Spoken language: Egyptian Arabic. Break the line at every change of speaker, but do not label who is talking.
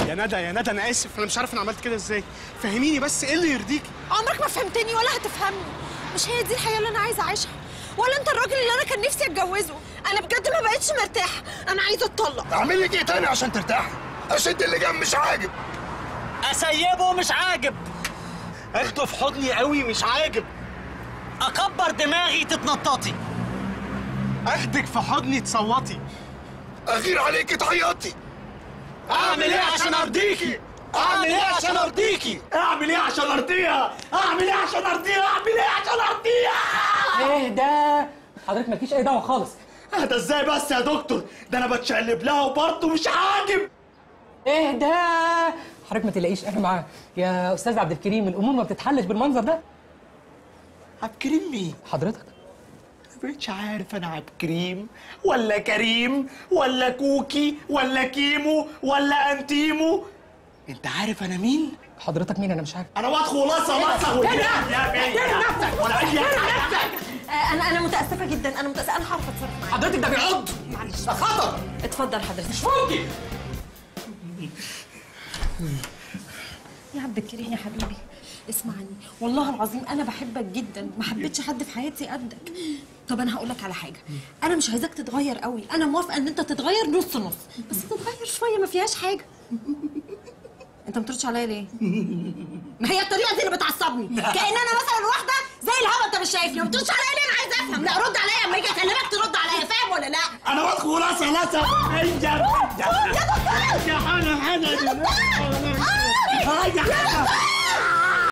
يا ندى يا ندى انا اسف انا مش عارف انا عملت كده ازاي فهميني بس ايه اللي يرضيكي
عمرك ما فهمتني ولا هتفهمني مش هي دي الحياه اللي انا عايزه اعيشها ولا انت الراجل اللي انا كان نفسي اتجوزه انا بجد ما بقتش مرتاحه انا عايزه اتطلق
اعمل لك ايه تاني عشان ترتاحي اشد اللي جنب مش عاجب
اسيبه مش عاجب
اخده في حضني قوي مش عاجب
اكبر دماغي تتنططي
اخدك في حضني تصوتي
اغير عليك تعيطي
اعمل ايه عشان ارضيكي اعمل ايه عشان ارضيكي
اعمل ايه عشان ارضيها اعمل ايه عشان ارضيها اعمل ايه عشان ارضيها
ايه ده حضرتك مالكيش اي دعوه خالص
ده ازاي بس يا دكتور ده انا بتشقلب لها وبرضه مش عاجب
ايه ده حضرتك ما تلاقيش انا معاه يا استاذ عبد الكريم الامور ما بتتحلش بالمنظر ده
عبد الكريم مين؟
حضرتك
ما بقتش عارف انا عبد الكريم ولا كريم ولا كوكي ولا كيمو ولا انتيمو انت عارف انا مين؟
حضرتك مين انا مش عارف
انا واد خلاصه مصر يا بيا نفسك ولا اي حاجه
آه، انا انا متاسفه جدا انا متاسفه انا هعرف اتصرف معاك
حضرتك ده بيعض
معلش
ده خطر
اتفضل حضرتك
مش ممكن
يا عبد الكريم يا حبيبي اسمعني والله العظيم انا بحبك جدا ما حبيتش حد في حياتي قدك طب انا هقول لك على حاجه انا مش عايزاك تتغير قوي انا موافقه ان انت تتغير نص نص بس تتغير شويه ما فيهاش حاجه انت ما بتردش عليا ليه ما هي الطريقه دي اللي بتعصبني كان انا مثلا واحده زي الهوا انت مش شايفني ما بتردش عليا ليه انا عايزه افهم لا رد عليا لما اجي اكلمك ترد عليا فاهم ولا لا
انا واد خلاصه لسه انجب
يا دكتور
يا حنا حنا
يا دكتور
يا حنا